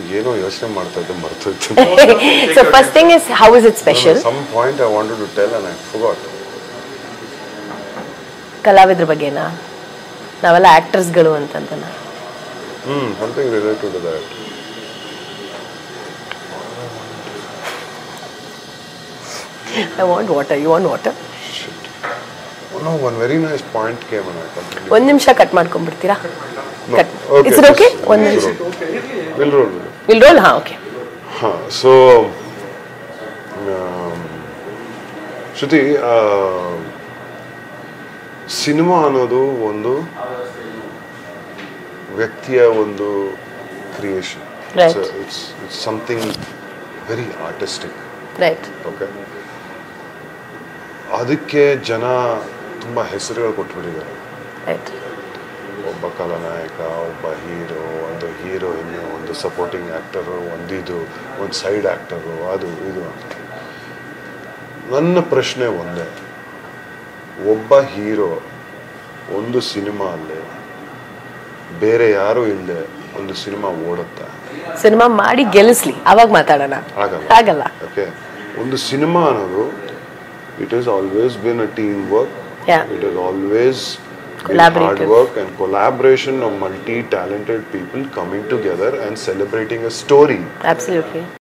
ಏನೋ ಯೋಚನೆ ಮಾಡ್ತಾ ಇದ್ದೆ ಮರ್ತೋಯ್ತು so first thing is how is it special some point I wanted to tell and I forgot ಕಲಾವಿದ್ರ ಬಗ್ಗೆನಾ ನಾವೆಲ್ಲ ಆಕ್ಟರ್ಸ್ಗಳು ಅಂತಂತನ hmm something related to that I want water you want water no one very nice point came and I completely ಒಂದ್ ನಿಮಿಷ cut ಮಾಡ್ಕೊಂಡ್ಬಿಡ್ತೀರಾ cut Okay, it's okay please. ಒಂದ್ ನಿಮಿಷ ವಿಲ್ ರೋಲ್ ವಿಲ್ ರೋಲ್ ಹಾ ಓಕೆ ಹಾಂ so Shruti cinema ಅನ್ನೋದು ಒಂದು ವ್ಯಕ್ತಿಯ ಒಂದು creation Right. It's it's something very artistic right okay ಅದಕ್ಕೆ ಜನ ತುಂಬ ಹೆಸರುಗಳು ಕೊಟ್ಬಿಟ್ಟಿದ್ದಾರೆ ರೈಟ್ ಒಬ್ಬ ಕಲಾನಾಯಕ ಒಬ್ಬ ಹೀರೋ ಒಂದು ಹೀರೋಯಿನ್ ಒಂದು ಸಪೋರ್ಟಿಂಗ್ ಆ್ಯಕ್ಟರು ಒಂದು ಇದು ಒಂದು ಸೈಡ್ ಆ್ಯಕ್ಟರು ಅದು ಇದು ಅಂತ ನನ್ನ ಪ್ರಶ್ನೆ ಒಂದೇ ಒಬ್ಬ ಹೀರೋ ಒಂದು ಸಿನಿಮಾ ಅಲ್ಲಿ ಬೇರೆ ಯಾರು ಇಲ್ಲದೆ ಒಂದು ಸಿನಿಮಾ ಓಡುತ್ತಾ ಸಿನಿಮಾ ಮಾಡಿ ಗೆಲ್ಲಿಸ್ಲಿ ಅವಾಗ ಮಾತಾಡೋಣ ಆಗಲ್ಲ ಆಗಲ್ಲ ಓಕೆ ಒಂದು ಸಿನಿಮಾ ಅನ್ನೋದು it is always been a team work Yeah. It is always hard Collaborative. Work and collaboration of multi talented people coming together and celebrating a story absolutely